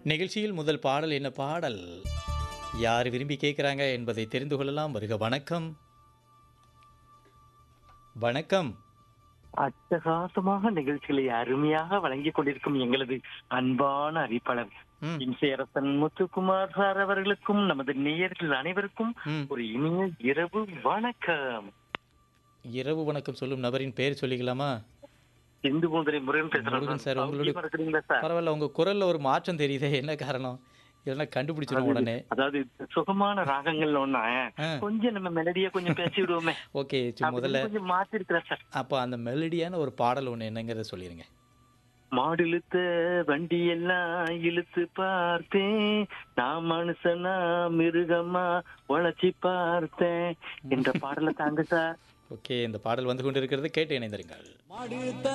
நிகழ்ச்சியில் முதல் பாடல் என்ன பாடல் யார் விரும்பி கேட்குறாங்க என்பதை தெரிந்து கொள்ளலாம் வருக வணக்கம் வணக்கம் அட்டகாசமாக நிகழ்ச்சிகளை அருமையாக வழங்கிக் கொண்டிருக்கும் எங்களது அன்பான அறிப்பாளர் ம் இம்சையரசன் முத்துக்குமார் சார் அவர்களுக்கும் நமது நேயர்கள் அனைவருக்கும் ம் ஒரு இனிய இரவு வணக்கம் இரவு வணக்கம் சொல்லும் நபரின் பெயர் சொல்லிக்கலாமா இந்து பூந்தரை முருகன் பேசுறேன் முருகன் சார், உங்களுடைய- சௌக்கியமா இருக்கிறீங்களா சார் பரவாயில்ல உங்க குரல்ல ஒரு மாற்றம் தெரியுதே என்ன காரணம் இல்லைன்னா கண்டுபிடிச்சிடும் உடனே அதாவது சுகமான ராகங்கள்ல ஒண்ணா ஆ. கொஞ்சம் நம்ம மெலடியா கொஞ்சம் பேசி விடுவோமே ஓகே சரி, முதல்ல அப்படின்னு கொஞ்சம் மாத்தி இருக்கிறேன் சார் அப்போ அந்த மெலடியான ஒரு பாடல் ஒன்று என்னங்கிறத சொல்லிடுங்க மாடு இழுத்த வண்டி எல்லாம் இழுத்து பார்த்தேன் நான் மனுஷனா மிருகமா உழைச்சி பார்த்தேன் என்ற பாடலை தாங்க சார் ஓகே இந்த பாடல் வந்து கொண்டிருக்கிறது கேட்டு இணைந்திருங்கள் மாடுத்த